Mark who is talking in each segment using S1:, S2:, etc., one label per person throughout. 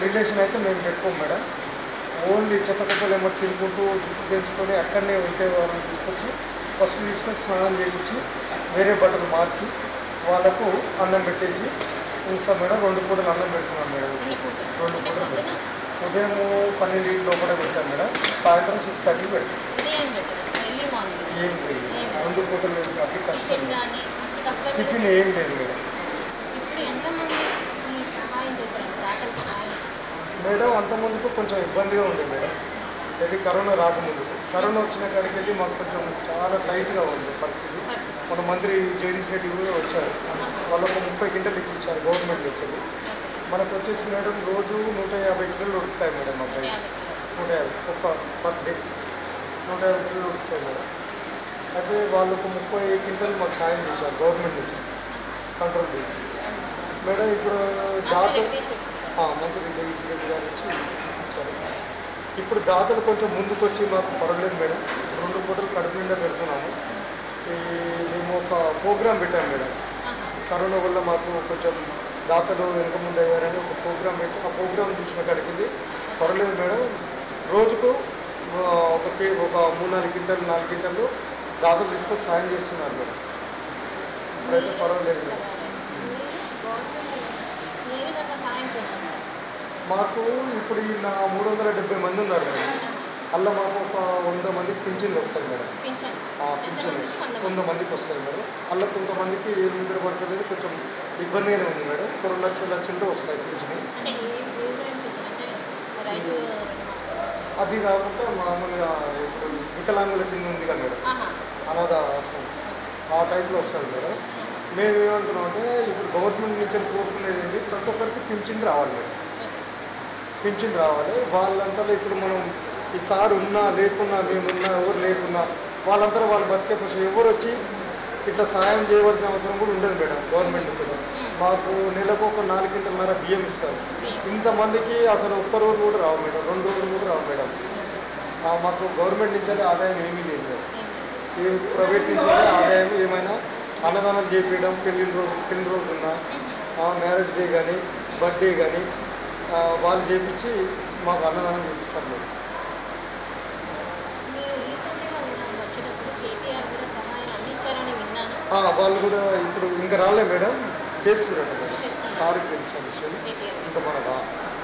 S1: Relation అయితే మేము పెట్టుకోం madam only చెత్త కుప్పలు ఏమో తిరుగుకుంటూ జుట్టు పెంచుకొని అక్కడనే ఉంటే వాళ్ళని తీసుకొచ్చి ఫస్ట్ తీసుకొని స్నానం చేయించి వేరే బట్టలు మార్చి వాళ్ళకు అన్నం పెట్టేసి ఉంచుతాం మేడం రెండు పూటలు అన్నం పెడుతున్నాం మేడం
S2: రెండు పూటలు.
S1: రెండు
S2: అంటే
S1: పూటలు
S2: పొద్దున
S1: ఉదయం పన్నెండు లోపల పెడతాం మేడం సాయంత్రం సిక్స్ థర్టీకి పెడతాం
S2: ఉదయం పెట్టరు ఎర్లీ మార్నింగ్
S1: ఏం లేదు రెండు పూటలు లేదు కాబట్టి కష్టం
S2: టిఫిన్ కానీ అతి కష్టం
S1: టిఫిన్ ఏం లేదు మేడం
S2: ఇప్పుడు ఎంతమంది ఈ సహాయం చేశారండి దాతలకు సహాయం
S1: మేడం అంతమందికి కొంచెం ఇబ్బందిగా ఉంది మేడం ఇది కరోనా రాకముందు కరోనా వచ్చిన కాడికి వెళ్ళి మాకు కొంచెం చాలా టైట్గా ఉంది పరిస్థితి మన మంత్రి జేడీ శెట్టి కూడా వచ్చారు వాళ్ళు ఒక ముప్పై గింటలు ఇప్పించారు గవర్నమెంట్ వచ్చేది మనకు వచ్చేసి మేడం రోజు నూట యాభై కిలోలు ఉడుకుతాయి మేడం మా ప్రైస్
S2: యాభై కిలోలు.
S1: నూట యాభై ఒక్క పర్ డే నూట యాభై కిలోలు ఉడుకుతాయి మేడం అయితే వాళ్ళు ఒక ముప్పై క్వింటల్ మాకు సాయం చేశారు గవర్నమెంట్ నుంచి కంట్రోల్ చేసి మేడం ఇప్పుడు
S2: మంత్రి
S1: దాత
S2: జగదీష్ రెడ్డి.
S1: ఆ, మంత్రి జగదీష్ రెడ్డి గారు వచ్చి ఇచ్చారు ఇప్పుడు దాతలు కొంచెం ముందుకు వచ్చి మాకు పర్వాలేదు మేడం రెండు పూటలు కడుపు నిండా పెడుతున్నాము ఈ మేము ఒక ప్రోగ్రాం పెట్టాము మేడం
S2: ఆహా.
S1: కరోనా వల్ల మాకు కొంచెం దాతలు వెనుక ముందు అయ్యారని ఒక ప్రోగ్రాం పెట్టి ఆ ప్రోగ్రాం చూసిన కాడికి పర్వాలేదు మేడం రోజుకు ఆ, ఒక కే- ఒక మూడు నాలుగు గింటలు నాలుగు గింటలు దాతలు తీసుకొని సాయం చేస్తున్నారు మేడం ఇప్పుడైతే పర్వాలేదు మేడం
S2: గవర్నమెంట్ ఏ విధంగా సహాయం చేస్తున్నారు
S1: మాకు ఇప్పుడు ఈ నా మూడు వందల డెబ్బై మంది ఉన్నారు మేడం అలా మాకు ఒక వంద మందికి పింఛన్లు వస్తాయి మేడం
S2: పింఛన్
S1: ఆ
S2: ఎంతమందికి
S1: పింఛన్
S2: వంద
S1: వంద మందికి వస్తాయి మేడం అలా కొంతమందికి ఏడు నిద్ర పడుతుంది కొంచెం ఇబ్బందిగానే ఉంది మేడం ఒక రెండు లక్షల లక్షలతో వస్తాయి పింఛన్
S2: అంటే ఏ ఏ విధమైన పింఛన్ అంటే రైతు
S1: అది కాకుండా మామూలుగా ఇప్పుడు వికలాంగుల కింద ఉంది కదా మేడం
S2: ఆహా
S1: అనాథ ఆశ్రమం ఆ టైప్లో వస్తుంది మేడం మేము ఏమంటున్నాం అంటే ఇప్పుడు గవర్నమెంట్ నుంచి కోరుకునేది ఏంటి ప్రతి ఒక్కరికి పింఛన్ రావాలి మేడం పింఛన్ రావాలి వాళ్ళంతా ఇప్పుడు మనం ఈ సార్ ఉన్నా లేకున్నా మేమున్నా ఎవరు లేకున్నా వాళ్ళంతా వాళ్ళు బతికే పక్షం ఎవరు వచ్చి ఇట్లా సాయం చేయవలసిన అవసరం కూడా ఉండదు మేడం గవర్నమెంట్ నుంచి కూడా. మాకు నెలకు ఒక నాలుగింటిన్నర బియ్యం ఇస్తారు ఇంతమందికి అసలు ఒక్క రోజు కూడా రావు మేడం రెండు రోజులు కూడా రావు మేడం ఆ, మాకు గవర్నమెంట్ నుంచి ఆదాయం ఏమీ లేదు మేడం ఏ ప్రైవేట్ నుంచి ఆదాయం ఏమైనా అన్నదానం చేపించడం పెళ్లి రోజు పెళ్లి రోజు ఉన్నా మ్యారేజ్ డే కానీ బర్త్డే కానీ వాళ్ళు చేపించి మాకు అన్నదానం చేపిస్తారు మేడం
S2: మీరు రీసెంట్గా విన్నాను వచ్చేటప్పుడు కేటీఆర్ కూడా సహాయం అందించారని విన్నాను
S1: ఆ, వాళ్ళు కూడా ఇప్పుడు ఇంకా రాలే మేడం చేస్తున్నారు మేడం
S2: చేస్తున్నారు.
S1: సార్కి తెలిసిన విషయం
S2: కేటీఆర్
S1: ఇంకా మన రా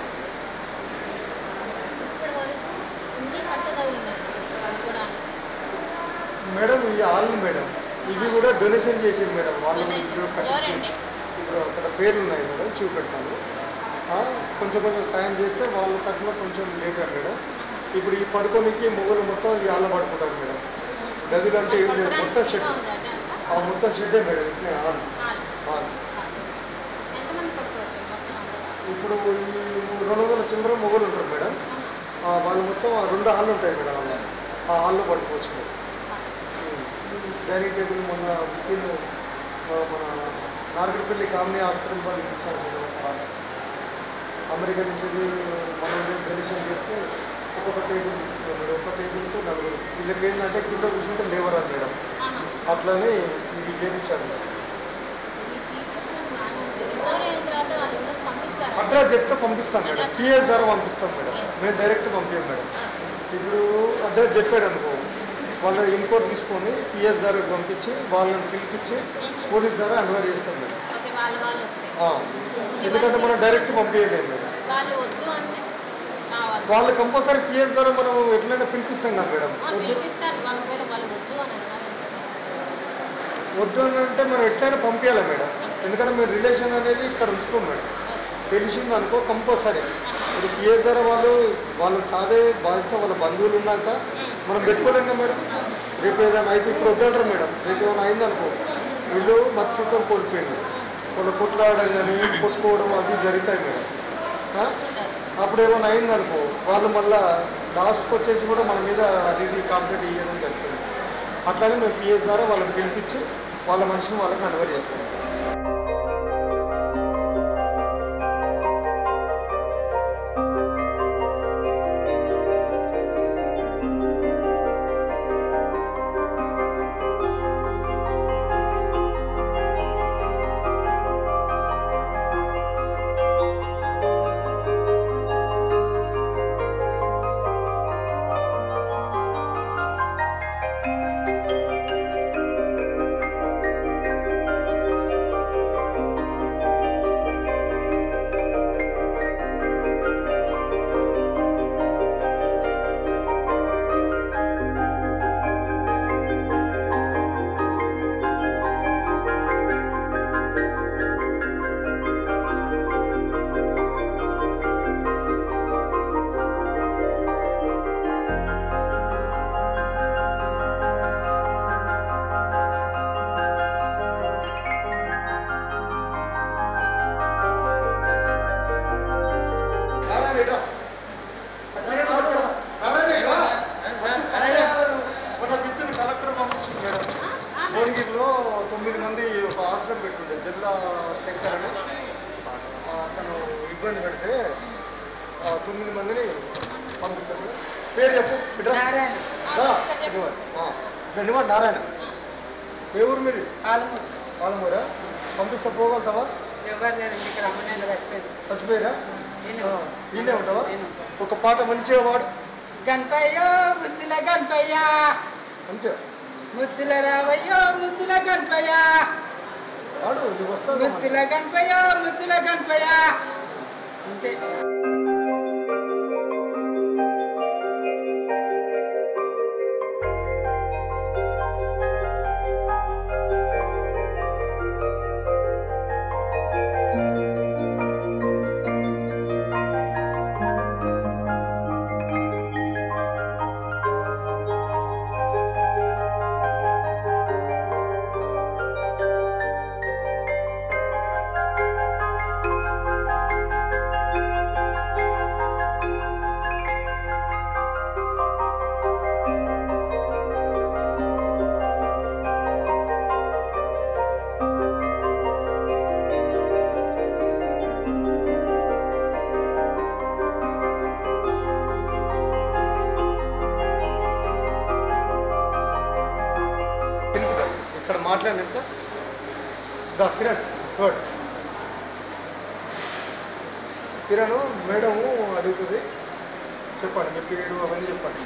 S2: ఇప్పటి వరకు ఇన్ని పట్టుదలలు ఉన్నాయి పడుకోవడానికి
S1: మేడం ఈ హాల్ మేడం ఇవి కూడా డొనేషన్ చేసింది మేడం వాళ్ళు
S2: Donation.
S1: ఇప్పుడు కట్టించి
S2: ఎవరండి?
S1: ఇప్పుడు అక్కడ పేర్లు ఉన్నాయి మేడం చూపెడతాను ఆ, కొంచెం కొంచెం సాయం చేస్తే వాళ్ళ తక్కువ కొంచెం లేట్ మేడం ఇప్పుడు ఈ పడుకోనికి మొగలు మొత్తం ఈ హాల్లో పడుకుంటారు మేడం గదులు అంటే ఏం లేదు మొత్తం
S2: పడుకోవడానికి
S1: షెడ్
S2: ఫ్రీగా ఉంది అంటే అంతా
S1: ఆ మొత్తం షెడ్డే మేడం ఇట్లే హాల్
S2: హాల్.
S1: హాల్
S2: ఎంతమంది పడుకోవచ్చు మొత్తం అందరూ
S1: ఇప్పుడు ఈ రెండు వందల చిల్లర మొగలు ఉంటారు మేడం ఆ, వాళ్ళు మొత్తం ఆ రెండు హాళ్ళు ఉంటాయి మేడం అలా ఆ హాల్లో పడుకోవచ్చు మేడం డైనింగ్ టేబుల్ మొన్న బుకింగ్ మన నార్గడ్పల్లి కామినీ హాస్పిటల్ వాళ్ళు ఇచ్చారు మేడం ఒక హాల్. అమెరికా నుంచి మనం డొనేషన్ చేస్తే ఒక్కొక్క టేబుల్ తీసుకున్నాం మేడం ఒక టేబుల్కి నలుగురు వీళ్ళకి ఏంటంటే కింద కూర్చుంటే లేవర్ అది మేడం
S2: ఆహా.
S1: అట్లనే ఇవి చేయించారు మేడం
S2: ఇది తీసుకొచ్చిన జ్ఞానం ఉంది. రికవరీ అయిన తర్వాత వాళ్ళ ఇళ్ళకి పంపిస్తారా
S1: అడ్రస్ చెప్తే పంపిస్తాం మేడం పిఎస్ ద్వారా పంపిస్తాం మేడం మేము డైరెక్ట్ పంపించాం మేడం ఇప్పుడు అడ్రస్ చెప్పాడు అనుకో వాళ్ళ ఇంకోటి తీసుకొని పిఎస్ ద్వారా పంపించి వాళ్ళని పిలిపించి పోలీస్ ద్వారా అన్వైర్ చేస్తాం మేడం
S2: ఓకే వాళ్ళు వాళ్ళు వస్తే
S1: ఆ, ఎందుకంటే మనం డైరెక్ట్ పంపించలేము మేడం
S2: వాళ్ళు వద్దు అంటే ఆ, వాళ్ళు
S1: వాళ్ళు కంపల్సరీ పిఎస్ ద్వారా మనం ఎట్లయినా పిలిపిస్తాం కదా మేడం
S2: ఆ, పిలిపిస్తారు వాళ్ళు ఒకవేళ వాళ్ళు వద్దు అని అన్నారు
S1: వద్దు అని అంటే మనం ఎట్లయినా పంపించాలి మేడం ఎందుకంటే మీరు రిలేషన్ అనేది ఇక్కడ ఉంచుకోం మేడం తెలిసింది అనుకో కంపల్సరీ ఇప్పుడు పిఎస్ ద్వారా వాళ్ళు వాళ్ళు చాదే బాధ్యత వాళ్ళ బంధువులు ఉన్నాక మనం పెట్టుకోలేం కదా మేడం రేపు ఏదైనా అయితే ఇప్పుడు వద్దంటారు మేడం రేపు ఏమైనా అయిందనుకో వీళ్ళు మత్స్యత్వం కోల్పోయింది వాళ్ళు కొట్లాడడం కానీ కొట్టుకోవడం అవి జరుగుతాయి మేడం ఆ? అప్పుడు ఏమైనా అయిందనుకో వాళ్ళు మళ్ళా లాస్ట్కి వచ్చేసి కూడా మన మీద అది ఇది కాంప్లైంట్ ఇవ్వడం జరుగుతుంది అట్లానే మేము పిఎస్ ద్వారా వాళ్ళని పిలిపించి వాళ్ళ మనిషిని వాళ్ళకి కన్వర్ చేస్తాం తొమ్మిది మంది ఒక ఆశ్రమం పెట్టుండే జిల్లా శంకర్ అని ఆ, అతను ఇబ్బంది పెడితే ఆ, తొమ్మిది మందిని పంపించారు పేరు చెప్పు బిడ్డ
S3: నారాయణ
S1: రా, ధన్యవాద్. ఆ, ధన్యవాద్ నారాయణ ఏ ఊరు మీరు
S3: ఆలమూరు
S1: పాలమూరా పంపిస్తే పోగలుగుతావా
S3: ఎవరు లేరు ఇక్కడ అమ్మనేది చచ్చిపోయింది
S1: చచ్చిపోయిరా
S3: నేను.
S1: ఆ, ఈయనే ఉంటావా
S3: నేను.
S1: ఒక పాట మంచిగా వాడు
S3: గణపయ్యో ముద్దుల గణపయ్య
S1: మంచిగా
S3: ముద్దుల రావయ్యో ముద్దుల గణపయ్య
S1: వాడు నువ్వు వస్తావు
S3: ముద్దుల గణపయ్య ముద్దుల గణపయ్య అంతే
S1: ఇక్కడ మాట్లాడినాక దా కిరణ్ గుడ్ కిరణ్ మేడం అడుగుతుంది చెప్పండి మీ పేరు అవన్నీ చెప్పండి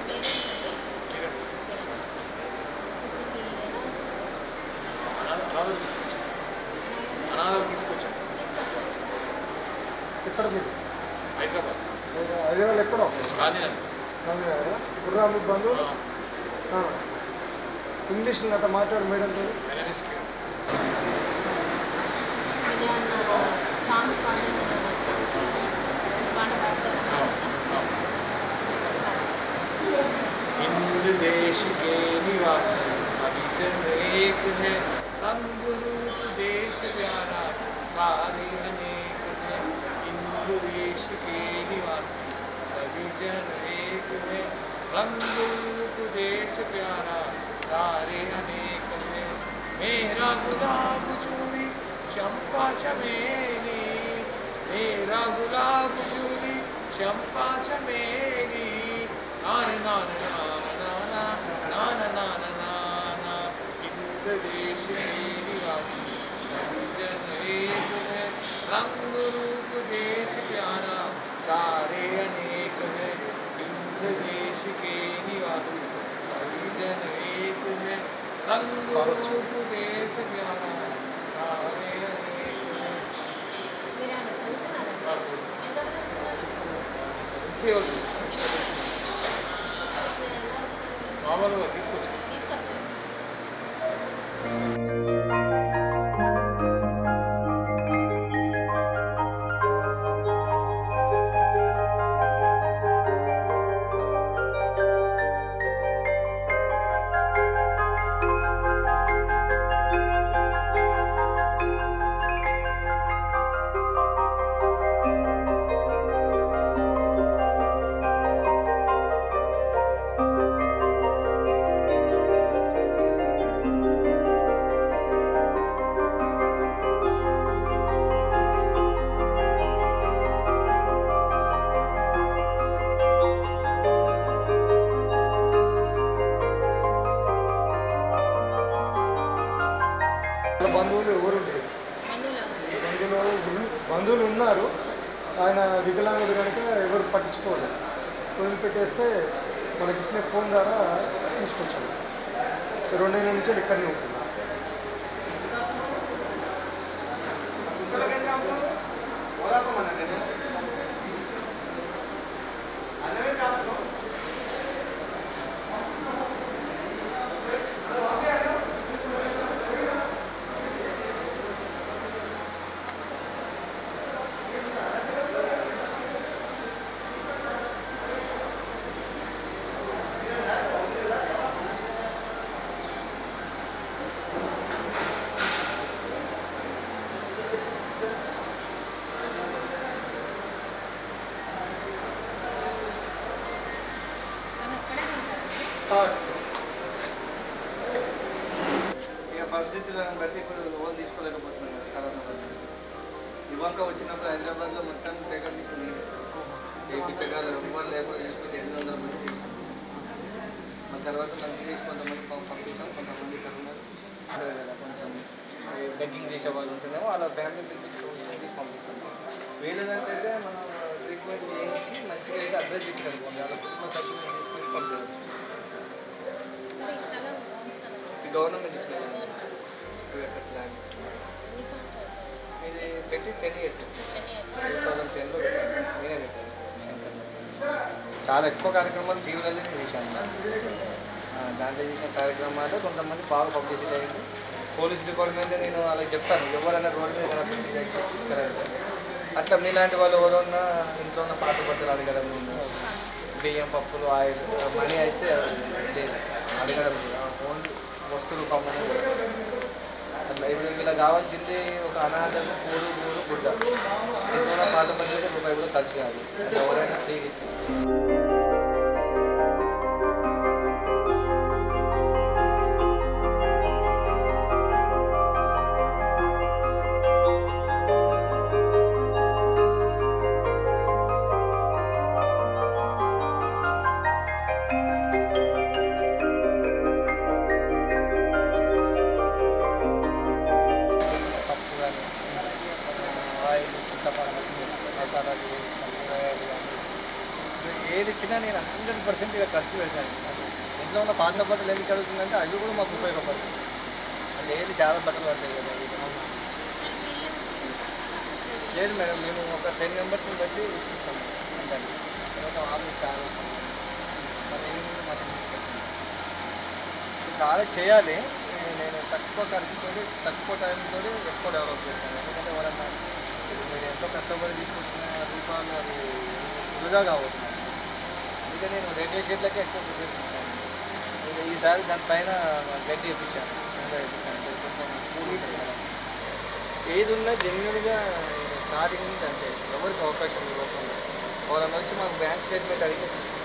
S4: అనాథలు తీసుకొచ్చాం అనాథలు తీసుకొచ్చాం
S1: ఎక్కడ మీరు
S4: హైదరాబాద్
S1: హైదరాబాద్ ఎక్కడో
S4: గాంధీనగర్
S1: గుర్రాలు బంధు
S4: ఆ,
S1: ఇంగ్లీష్లో అట్లా మాట్లాడు madam
S4: my name is Kiran.
S2: Songs పాడేసి పాట
S4: ఆ,
S2: పాడతారా
S4: ఆ. हिंद देश के निवासी अभिजन एक है रंग रूप देश प्यारा सारे अनेक है हिंद देश के निवासी सभी जन एक है रंग रूप देश प्यारा सारे अनेक है मेरा गुलाब चूड़ी चंपा चमेली मेरा गुलाब चूड़ी चंपा चमेली नान नान नान नान नान नान नान हिंद देश में निवासी सभी जन एक है रंग रूप देश प्यारा सारे अनेक है हिंद देश के निवासी सभी जन एक है रंग रूप देश प्यारा सारे अनेक है
S2: మీరు ఏమైనా చదువుతున్నారా
S4: రాజు
S2: ఎంత చదువుతున్నారు
S4: సేవ
S2: మరి ఇప్పుడు ఎలా
S4: మామూలుగా తీసుకొచ్చాను
S2: తీసుకొచ్చారు
S1: వాళ్ళ బంధువులు ఎవరు ఉండేది
S2: బంధువులు
S1: బంధువులు ఉన్- బంధువులు ఉన్నారు ఆయన వికలాంగుడు కనుక ఎవరు పట్టించుకోలేదు ఫోన్ పెట్టేస్తే మనకి ఇట్లే ఫోన్ ద్వారా తీసుకొచ్చాము రెండు నెలల నుంచి ఇక్కడనే ఉంటుంది
S5: లోన్ తీసుకోలేకపోతున్నాం కదా కరోనా వల్ల ఇవాళ వచ్చినప్పుడు హైదరాబాద్లో మొత్తం టేకప్ తీసుకుని చేయించగల ఎవరు లేకుండా తీసుకొచ్చి ఎనిమిది వందల మంది చేసాం ఆ తర్వాత మంచి చేసి కొంతమంది పం- పంపిస్తాం కొంతమంది ఇక్కడ ఉన్నారు అదే కదా కొంచెం బెగ్గింగ్ చేసే వాళ్ళు ఉంటేనేమో వాళ్ళ ఫ్యామిలీ పిలిపించుకొని తీసి పంపిస్తాం వీళ్ళదంటే మనం ట్రీట్మెంట్ చేయించి మంచిగా అయితే అడ్రస్ ఇచ్చారు వాళ్ళ కుటుంబ సభ్యులను తీసుకొని పంపించారు
S2: సరే ఈ స్థలం ఓన్ స్థలం
S5: ఈ గవర్నమెంట్ ఇచ్చారు టూ ఎకర్స్ ల్యాండ్
S2: ఎన్ని సంవత్సరాలు
S5: ఇది పెట్టి ten years
S2: ten years
S5: two thousand టెన్లో పెట్టాను నేనే పెట్టాను చాలా ఎక్కువ కార్యక్రమాలు టీవీలలో చేశాను ఆ, దాంట్లో చేసిన కార్యక్రమాలు కొంతమంది బాగా పబ్లిసిటీ అయింది పోలీస్ డిపార్ట్మెంట్ నేను వాళ్ళకి చెప్తాను ఎవరైనా రోడ్డు మీద కనపడి దయచేసి తీసుకురాలి సార్ అట్లా మీలాంటి వాళ్ళు ఎవరన్నా ఇంట్లో ఉన్న పాత బట్టలు అడగడం బియ్యం పప్పులు ఆయిల్ మనీ అయితే లేదు అడగడం ఓన్లీ వస్తువులు కమ్మని అట్లా ఇప్పుడు ఇలా కావాల్సింది ఒక అనాథకు కూడు కూడు గుడ్డ ఇంట్లో పాత బట్టలు రూపాయి కూడా ఖర్చు కాదు అది ఎవరైనా ఫ్రీగా ఇస్తారు పప్పు కానీ ఆయిల్ చింతపండు మసాలాలు కూరగాయలు కానీ ఇది ఏది ఇచ్చినా నేను హండ్రెడ్ పర్సెంట్ ఇక ఖర్చు పెడతాను ఇంట్లో ఉన్న పాత బట్టలు ఎందుకు అడుగుతుందంటే అవి కూడా మాకు ఉపయోగపడుతుంది అంటే ఏది చాలా బట్టలు పడతాయి కదా ఇది.
S2: మరి వీళ్ళు
S5: లేదు మేడం మేము ఒక టెన్ మెంబర్స్ని బట్టి ఇస్తాము అంటే తర్వాత వాళ్ళు చాలా మన ఏమి మాకు తీసుకెళ్తాం ఇది చాలా చేయాలి నేను- నేను తక్కువ ఖర్చుతో తక్కువ టైంతో ఎక్కువ డెవలప్ చేస్తాను ఎందుకంటే ఎవరన్నా ఇప్పుడు మీరు ఎంతో కష్టపడి తీసుకొచ్చిన రూపాయలు అది వృధా కావద్దు అందుకే నేను రేడియో షీట్లకే ఎక్కువ ప్రిఫరెన్స్ ఇస్తాను ఇంకా ఈసారి దానిపైన గడ్డి ఇప్పించాను కింద ఇప్పించాను ఇది కొంచెం కూల్ ఉంటుంది కదా ఏది ఉన్నా జెన్యున్గా స్టార్టింగ్ నుంచి అంతే ఎవరికి అవకాశం ఇవ్వకుండా వాళ్ళని వచ్చి మాకు బ్యాంక్ స్టేట్మెంట్ అడిగి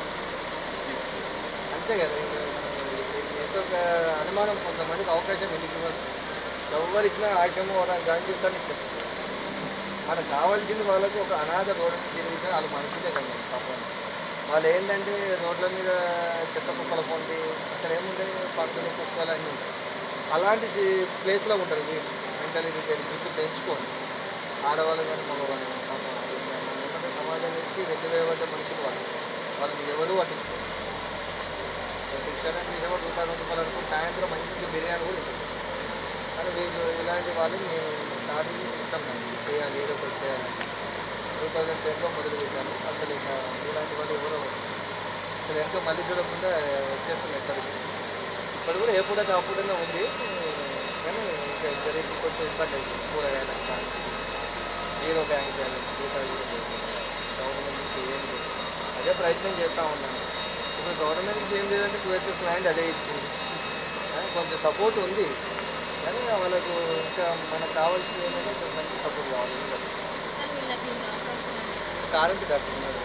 S5: అంతే కదా ఇంకా మనం ఏదో ఒక అనుమానం కొంతమందికి అవకాశం ఎందుకు ఇవ్వదు ఎవరు ఇచ్చినా ఆశము వాళ్ళని కనిపిస్తాను ఇచ్చేస్తారు మనకు కావాల్సింది వాళ్ళకి ఒక అనాథ రోడ్డు మీద తిరిగితే వాళ్ళు మనుషులే కదా పాపం వాళ్ళు ఏంటంటే రోడ్ల మీద చెత్త కుక్కల పొంది అక్కడ ఏముంటాయి పందులు కుక్కలు అన్నీ ఉంటాయి అలాంటి ప్లేస్లో ఉంటారు వీళ్ళు మెంటల్ జుట్టు పెంచుకొని ఆడవాళ్ళు కానీ మగవాళ్ళు కానీ పాపం వాళ్ళు ఏమంటే సమాజం నుంచి వెళ్ళివేయబడ్డ మనుషులు వాళ్ళు వాళ్ళని ఎవరూ పట్టించుకోరు శిక్షణ చేసేవాడు రూపాయలు రూపాయలు అనుకుని సాయంత్రం మంచి బిర్యానీ కూడా ఉంటుంది కానీ వీళ్ళు ఇలాంటి వాళ్ళు మేము స్టార్టింగ్ ఇష్టం నాకు చేయాలి ఏదో ఒకటి చేయాలి టూ థౌజండ్ టెన్లో మొదలు పెట్టాను అసలు ఇంకా ఇలాంటి వాళ్ళు ఎవరో అసలు ఎంతో మళ్ళీ చూడకుండా వచ్చేస్తుంది ఎక్కడికి ఇప్పుడు కూడా ఎప్పుడో అప్పుడైనా ఉంది కానీ ఇంకా ఇద్దరికి కొంచెం ఇబ్బంది అవుతుంది కూరగాయలు కానీ జీరో బ్యాంక్ బ్యాలెన్స్ రూపాయలు కూడా లేదు. గవర్నమెంట్ నుంచి ఏం లేదు అదే ప్రయత్నం చేస్తూ ఉన్నాను ఇప్పుడు గవర్నమెంట్ నుంచి ఏం లేదంటే టూ ఎకర్స్ ల్యాండ్ అదే ఇచ్చింది ఆ, కొంచెం సపోర్ట్ ఉంది కానీ వాళ్ళకు ఇంకా మనకు కావాల్సింది ఏంటంటే కొంచెం మంచి సపోర్ట్ కావాలి ఇంకా
S2: సార్ వీళ్ళకి ఇంకా అవకాశం ఉంది.
S5: కారెంట్ కట్టుకున్నాడు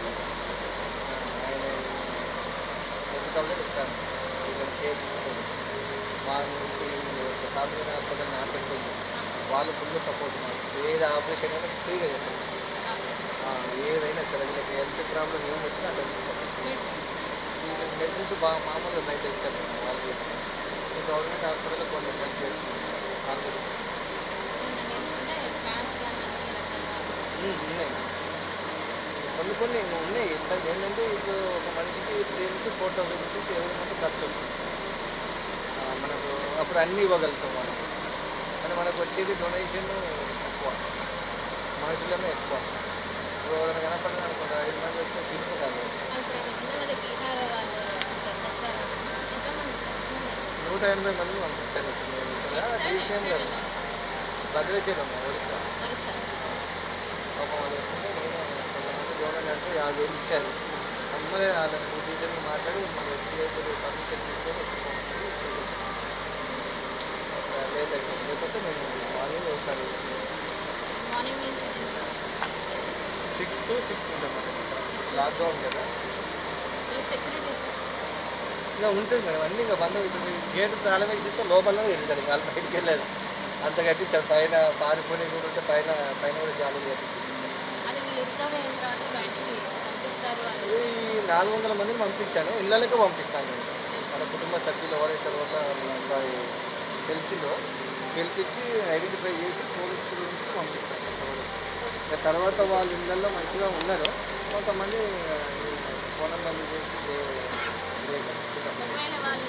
S5: ఆయన ఎన్ని థౌసండ్ ఇస్తాను వీళ్ళని కేర్ తీసుకోండి వాళ్ళ నుంచి ఒక ఫ్యామిలీ హాస్పిటల్ నాపెట్టుంది వాళ్ళు ఫుల్ సపోర్ట్ మాకు ఏది ఆపరేషన్ అయినా ఫ్రీగా చేస్తారు ఆ, ఏదైనా సరే వీళ్ళకి హెల్త్ ప్రాబ్లం ఏం వచ్చినా అట్లా తీసుకోండి
S2: మెడిసిన్స్
S5: మెడిసిన్స్ బాగా మామూలుగా బయట ఇస్తారు వాళ్ళకి ఈ గవర్నమెంట్ హాస్పిటల్లో కొన్ని హెల్ప్ చేస్తుంది వాళ్ళు
S2: నిన్న నిల్చుంటే ఫ్యాన్స్ కానీ అన్ని రకాల
S5: ఉమ్, ఉన్నాయి కొన్ని కొన్ని ఉన్నాయి ఎంత ఏంటంటే ఇప్పుడు ఒక మనిషికి త్రీ నుంచి ఫోర్ థౌసండ్ రూపీస్ ఎవరి మంది ఖర్చు వస్తుంది ఆ, మనకు అప్పుడు అన్నీ ఇవ్వగలుగుతాం మనం కానీ మనకు వచ్చేది డొనేషన్ ఎక్కువ మనుషులనే ఎక్కువ ఇప్పుడు ఎవరైనా కనపడిన అనుకుంటా ఐదు మంది వచ్చి తీసుకుంటారు
S2: ఇప్పుడు నిన్న బీహార్ వాళ్ళు వచ్చారు ఎంతమంది సార్ ఎంతమంది?
S5: నూట ఎనభై మంది పంపించాను ఇప్పుడు నేను ఇక్కడ
S2: సార్,
S5: డీసీఎం గారు
S2: ఎక్కడ?
S5: భద్రాచలం ఒడిశా
S2: ఒరిస్సా.
S5: పాపం వాళ్ళు వస్తుంటే నేను కొంతమంది గవర్నమెంట్ అంటే యాభై వేలు ఇచ్చారు అమ్మలే వాళ్ళని టీచర్ని మాట్లాడి మన సిఐతో పర్మిషన్ తీసుకొని లేట్ అయిపోయింది లేకపోతే నేను మార్నింగ్ వస్తాను
S2: మార్నింగ్ నుంచి
S5: సిక్స్ టు సిక్స్ ఉంటాం లాక్డౌన్ కదా
S2: సెక్యూరిటీ సార్
S5: ఇంకా ఉంటుంది మేడం అన్నీ ఇంకా బంద్ అవుతుంది గేట్ తాళం వేసిస్తే లోపల వెళ్తారు వాళ్ళు బయటికి వెళ్ళారు అంత కట్టించారు పైన పారిపోయి కూడా ఉంటే పైన పైన కూడా జాలు కట్టించారు
S2: అది మీరు రికవర్ అయిన తర్వాత బయటికి పంపిస్తారు వాళ్ళు
S5: ఈ నాలుగు వందల మందిని పంపించాను ఇళ్ళకే పంపిస్తాను నేను మన కుటుంబ సభ్యులు ఎవరైతే తర్వాత సారీ తెలిసిందో పిలిపించి ఐడెంటిఫై చేసి పోలీస్ నుంచి పంపిస్తాను ఇక తర్వాత వాళ్ళ ఇళ్ళల్లో మంచిగా ఉన్నారు కొంతమంది ఆ, ఈ ఫోన్ బంద్ చేసి లే- లేదు.
S2: ఒకవేళ వాళ్ళు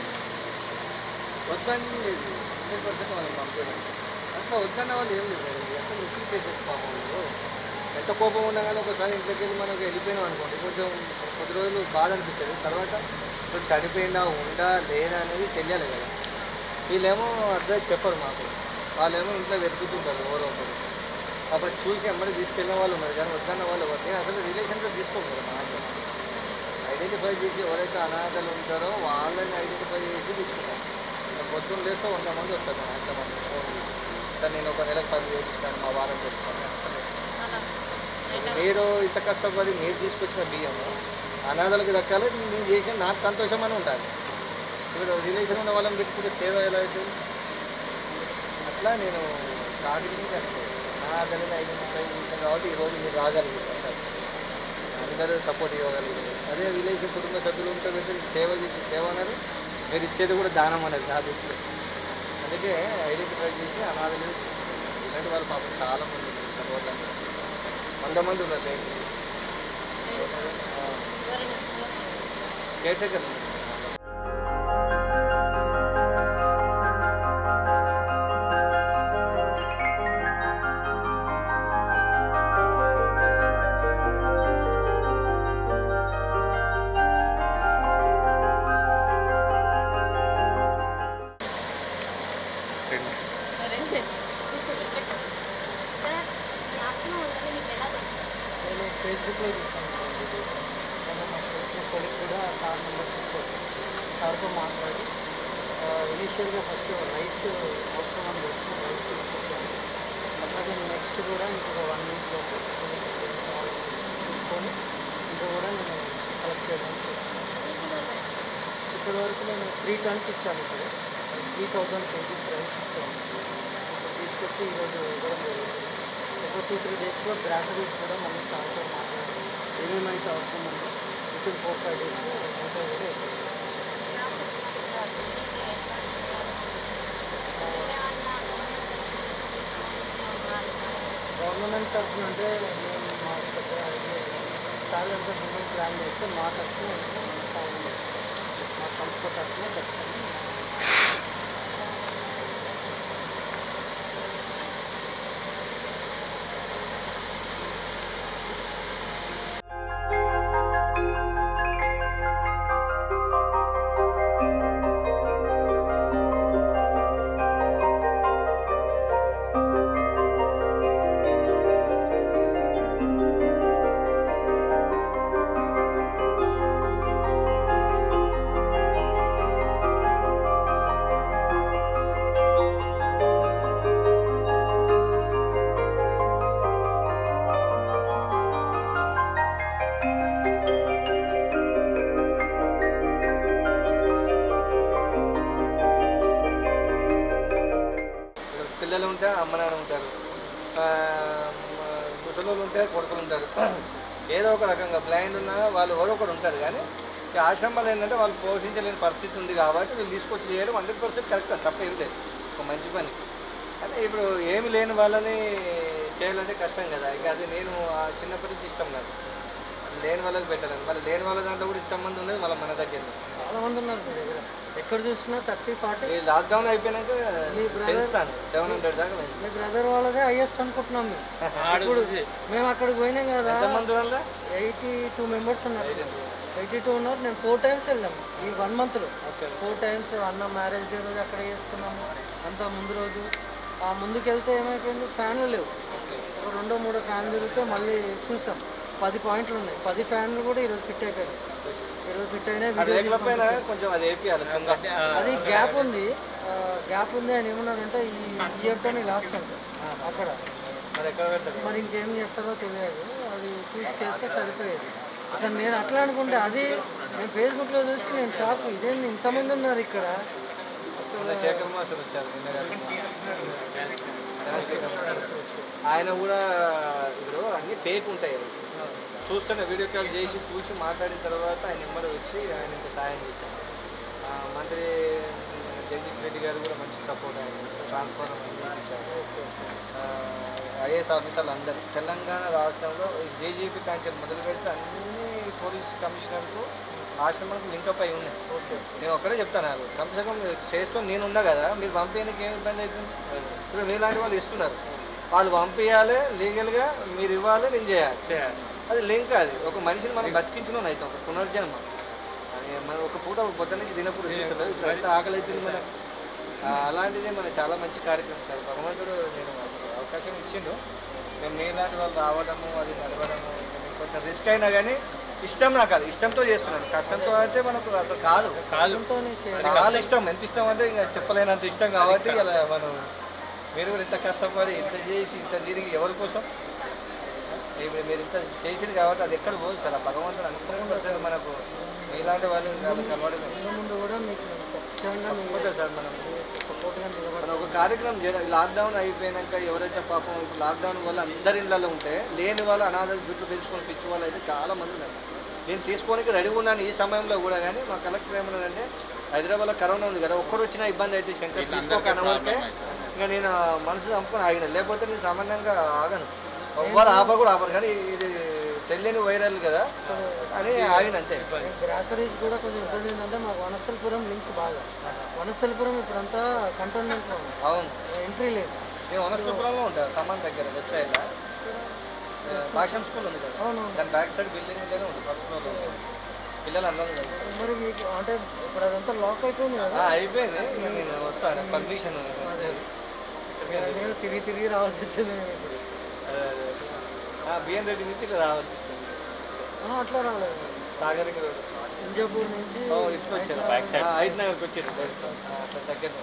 S5: వద్దని లేదు హండ్రెడ్ పర్సెంట్ వాళ్ళని పంపేది అట్లా వద్దన్న వాళ్ళు ఏం లేదు మేడం ఎంత రిసీవ్ చేసేది పాపం వాళ్ళు ఎంత కోపం ఉన్నా కానీ ఒకసారి ఇంట్లోకి వెళ్ళి మనకు వెళ్ళిపోయినాం అనుకోండి కొంచెం కొద్ది రోజులు బాధ అనిపిస్తుంది తర్వాత ఇప్పుడు చనిపోయిందా ఉందా లేదా అనేది తెలియాలి కదా వీళ్ళేమో అడ్వైస్ చెప్పరు మాకు వాళ్ళేమో ఇంట్లో వెతుకుతుంటారు ఎవరో ఒకరు అప్పుడు చూసి అమ్మడి తీసుకెళ్ళిన వాళ్ళు ఉన్నారు కానీ వద్దన్న వాళ్ళు ఎవరు నేను అసలు రిలేషన్తో తీసుకోకూడదు మా ఆశ ఐడెంటిఫై చేసి ఎవరైతే అనాథలు ఉంటారో వాళ్ళని ఐడెంటిఫై చేసి తీసుకుంటాం ఇంకా పొద్దున్న లేస్తే వంద మంది వస్తారు మా ఎంత మంది ఫోన్ చేసి సార్ నేను ఒక నెలకు పది వేలు ఇస్తాను మా వారం చెప్తాను అసలు
S2: అలా
S5: మీరు ఇంత కష్టపడి మీరు తీసుకొచ్చిన బియ్యము అనాథలకు దక్కాలి నేను చేసిన నాకు సంతోషం అని ఉండాలి ఇప్పుడు రిలేషన్ ఉన్న వాళ్ళని పెట్టుకుంటే సేవ ఎలా అవుతుంది అట్లా నేను స్టార్టింగ్ నుంచి అనుకో నా అతనిని ఐడెంటిఫై చేశాను కాబట్టి ఈరోజు మీరు రాగలిగారు అందరూ సపోర్ట్ ఇవ్వగలిగారు అదే విలేజ్ కుటుంబ సభ్యులు ఉంటే పెడితే సేవ చేసి సేవ అన్నారు మీరు ఇచ్చేది కూడా దానం అనేది నా దృష్టిలో అందుకే ఐడెంటిఫై చేసి అనాథలు ఇలాంటి వాళ్ళు పాపం చాలా మంది ఉన్నారు తర్వాత వంద మంది ఉన్నారు లేడీస్
S2: ఎవరైనా
S5: కేర్ టేకర్
S2: సరే సార్ ఈ ఆత్మ ఉందని మీకు ఎలా తెలుసు
S3: నేను ఫేస్బుక్లో చూసాను ఇది కానీ మా తెలిసిన కొడుకు కూడా సార్ నెంబర్స్ ఇచ్చారు సార్తో మాట్లాడి ఇనిషియల్గా ఫస్ట్ రైస్ అవసరం అని తెలిసి రైస్ తీసుకొచ్చాను అట్లాగే నెక్స్ట్ కూడా ఇంకొక వన్ వీక్లో తీసుకొని ఇంకా కూడా నేను కలెక్ట్ చేయడానికి చూస్తాను
S2: ఎన్ని కిలోలు రైస్?
S3: ఇప్పటి వరకు నేను త్రీ టన్స్ ఇచ్చాను ఇప్పుడు త్రీ థౌజండ్ కేజీస్ రైస్ ఇచ్చాను ఇప్పుడు తీసుకొచ్చి ఈరోజు ఇవ్వడం జరుగుతుంది ఒక టూ త్రీ డేస్లో గ్రాసరీస్ కూడా మళ్ళీ సార్తో మాట్లాడి ఏమేమైతే అవసరం ఉందో విత్ ఫోర్ ఫైవ్ డేస్లో అంతా కూడా అయిపోతుంది.
S2: ఇలా బిల్డింగ్ ఎట్లాంటి చేయాలి? మీరేమన్నా
S3: గవర్నమెంట్ తరఫున అంటే మేము మా దగ్గర ఐడియా లేదు. సార్ ఎంత బిల్డింగ్ ప్లాన్ చేస్తే మా తరఫున మేము సాయం చేస్తాం మా సంస్థ తరఫున ఖచ్చితంగా
S5: ఇక్కడ పిల్లలు ఉంటే అమ్మ నాన్న ఉంటారు ఆ, మ- ముసలోళ్ళు ఉంటే కొడుకులు ఉంటారు ఏదో ఒక రకంగా బ్లైండ్ ఉన్నా వాళ్ళు ఎవరో ఒకరు ఉంటారు కానీ ఈ ఆశ్రమాలు ఏంటంటే వాళ్ళు పోషించలేని పరిస్థితి ఉంది కాబట్టి వీళ్ళు తీసుకొచ్చి చేయడం హండ్రెడ్ పర్సెంట్ కరెక్ట్ తప్ప ఏం లేదు ఒక మంచి పని కానీ ఇప్పుడు ఏమి లేని వాళ్ళని చేయాలంటే కష్టం కదా ఇక అది నేను ఆ చిన్నప్పటి నుంచి ఇష్టం నాకు లేని వాళ్ళకి పెట్టాలని మళ్ళీ లేని వాళ్ళ దాంట్లో కూడా ఇంతమంది ఉన్నది మళ్ళీ మన దగ్గర
S3: చాలా మంది ఉన్నారు మీ దగ్గర ఎక్కడ చూసినా థర్టీ ఫార్టీ
S5: ఈ లాక్డౌన్ అయిపోయినాక
S3: మీ brother-
S5: పెంచుతాను సెవెన్ హండ్రెడ్ దాకా పెంచుతాను
S3: మీ బ్రదర్ వాళ్ళదే హైయెస్ట్ అనుకుంటున్నాం మేము ఇప్పుడు మేము అక్కడికి పోయినాం కదా
S5: ఎంతమంది వల్ల
S3: ఎయిటీ టూ మెంబర్స్ ఉన్నారు ఎయిటీ టూ ఉన్నారు నేను ఫోర్ టైమ్స్ వెళ్ళాము ఈ వన్ మంత్లో ఫోర్ టైమ్స్ అన్న మ్యారేజ్ డే రోజు అక్కడ చేసుకున్నాము అంత ముందు రోజు ఆ ముందుకు వెళ్తే ఏమైపోయింది ఫ్యాన్లు లేవు ఒక రెండో మూడో ఫ్యాన్ తిరిగితే మళ్ళీ చూసాం పది పాయింట్లు ఉన్నాయి పది ఫ్యాన్లు కూడా ఈరోజు ఫిట్ అయిపోయాయి ఈరోజు ఫిట్ అయినాయి
S5: అది
S3: వీడియో
S5: లేకపోయినా కొంచెం అది వేపియాలి తొందర
S3: అది గ్యాప్ ఉంది గ్యాప్ ఉంది అని ఏమన్నారంటే ఈ ఇయర్తో లాస్ట్ అంట అక్కడ
S5: మరి ఎక్కడ పెడతారు
S3: మరి ఇంకేం చేస్తారో తెలియదు అది చూసి చేస్తే సరిపోయేది అసలు నేను అట్లా అనుకుంటే అది నేను ఫేస్బుక్లో చూసి నేను షాక్ ఇదేంది ఇంతమంది ఉన్నారు ఇక్కడ అసలు
S5: శేఖర్ మాస్టర్ వచ్చారు నిన్న కాక. ఆయన కూడా ఇప్పుడు అన్ని ఫేక్ ఉంటాయి అవి. చూస్తున్న వీడియో కాల్ చేసి చూసి మాట్లాడిన తర్వాత ఆయన నెంబర్ వచ్చి ఆయన ఇంత సాయం చేశాను ఆ, మంత్రి జగదీష్ రెడ్డి గారు కూడా మంచి సపోర్ట్ ఆయన ట్రాన్స్ఫర్ ఇచ్చారు ఐఏఎస్ ఆఫీసర్లు అందరూ తెలంగాణ రాష్ట్రంలో జేజేపీ కాంచెల్ మొదలు పెడితే అన్ని పోలీస్ కమిషనర్కు ఆశ్రమాలకు లింకప్ అయి ఉన్నాయి నేను ఒక్కడే చెప్తాను నాకు కమ్సే కమ్ చేస్తాం నేను ఉన్నా కదా మీరు పంపించడానికి ఏం ఇబ్బంది అవుతుంది ఇప్పుడు మీలాంటి వాళ్ళు ఇస్తున్నారు వాళ్ళు పంపించాలి లీగల్గా మీరు ఇవ్వాలి నేను చేయాలి అది లింక్ అది ఒక మనిషిని మనం బతికించడం అయితే ఒక పునర్జన్మ అది మన ఒక పూట ఒక పొద్దున్నకి తినప్పుడు తింటున్నారు. ఇప్పుడు ఎంత ఆకలి అవుతుంది మనకు ఆ, అలాంటిది మన చాలా మంచి కార్యక్రమం సార్ భగవంతుడు నేను మాకు అవకాశం ఇచ్చిండు మేము మీలాంటి వాళ్ళు రావడము అది నడవడము నేను కొంచెం రిస్క్ అయినా కానీ ఇష్టం నాకు అది ఇష్టంతో చేస్తున్నాను కష్టంతో అయితే మనకు అసలు కాదు
S3: కాలంతోనే చేయాలి
S5: చాలా ఇష్టం ఎంత ఇష్టం అంటే ఇంకా చెప్పలేనంత ఇష్టం కాబట్టి ఇలా మనం మీరు కూడా ఇంత కష్టపడి ఇంత చేసి ఇంత తిరిగి ఎవరి కోసం ఇప్పుడు మీరు ఇంత చేసింది కాబట్టి అది ఎక్కడ పోదు సార్ ఆ భగవంతుడు అనుకునే పర్సెంట్ మనకు మీలాంటి వాళ్ళు కాబట్టి కలవడం
S3: ముందు ముందు కూడా మీకు నేను స్వచ్ఛంగా మీకు
S5: తప్పకుండా సార్ మనం
S3: సపోర్ట్గా నిలబడి
S5: మనం ఒక కార్యక్రమం చేయడం లాక్డౌన్ అయిపోయినాక ఎవరైతే పాపం ఇప్పుడు లాక్డౌన్ వల్ల అందరి ఇళ్ళలో ఉంటే లేని వాళ్ళు అనాథ జుట్లు పెంచుకొని పిచ్చి వాళ్ళు అయితే చాలా మంది ఉన్నారు నేను తీసుకోనికి రెడీ ఉన్నాను ఈ సమయంలో కూడా కానీ మా కలెక్టర్ ఏమన్నారంటే హైదరాబాద్లో కరోనా ఉంది కదా ఒక్కరు వచ్చినా ఇబ్బంది అయితే శంకర్ తీసుకోక అనవరకే ఇంకా నేను మనసు చంపుకొని ఆగిన లేకపోతే నేను సామాన్యంగా ఆగను ఎవ్వరు ఆప కూడా ఆపరు కానీ ఇది తెలియని వైరల్ కదా అని ఆగిన అంతే
S3: గ్రాసరీస్ కూడా కొంచెం ఇబ్బంది ఏంటంటే మాకు వనస్థలపురం లింక్ బాగా వనస్థలపురం ఇప్పుడంతా కంటోన్మెంట్లో ఉంది
S5: అవును
S3: ఎంట్రీ లేదు
S5: నేను వనస్థపురంలో ఉంటాను ఖమ్మం దగ్గర వెబ్ సైడ్లో భాషం స్కూల్ ఉంది కదా
S3: అవును
S5: దాని బ్యాక్ సైడ్ బిల్డింగ్ దగ్గర ఉంది ఫస్ట్ ఫ్లోర్లో పిల్లలు అందరూ ఉన్నారు.
S3: మరి మీకు అంటే ఇప్పుడు అదంతా లాక్ అయిపోయింది కదా
S5: ఆ, అయిపోయింది ఇక నేను వస్తాను పర్మిషన్
S3: నేను తిరిగి తిరిగి రావాల్సి వచ్చింది నేను ఇప్పుడు
S5: బిఎన్ రెడ్డి నుంచి ఇక్కడ రావాల్సి వస్తుంది
S3: ఆ, అట్లా రాలేదు
S5: సాగర్కి రోడ్
S3: ఇంజాపూర్ నుంచి
S5: ఓ, ఇట్లా వచ్చారు బ్యాక్ సైడ్ ఐదు నగర్కి వచ్చారు డైరెక్ట్ అట్లా దగ్గర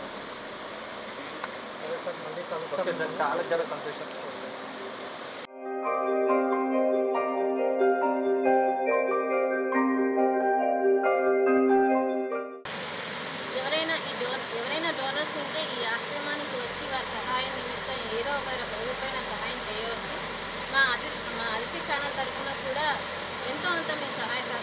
S3: సరే సార్ మళ్ళీ కలుస్తాం
S5: ఓకే సార్ చాలా చాలా సంతోషం
S2: ఎవరైనా ఈ డోర్ ఎవరైనా డోనర్స్ ఉంటే ఈ ఆశ్రమానికి వచ్చి వారి సహాయం నిమిత్తం ఏదో ఒక రూపైన సహాయం చేయవచ్చు మా అతి మా అతిథి ఛానల్ తరఫున కూడా ఎంతో అంత మేము సహాయ సహకారాలు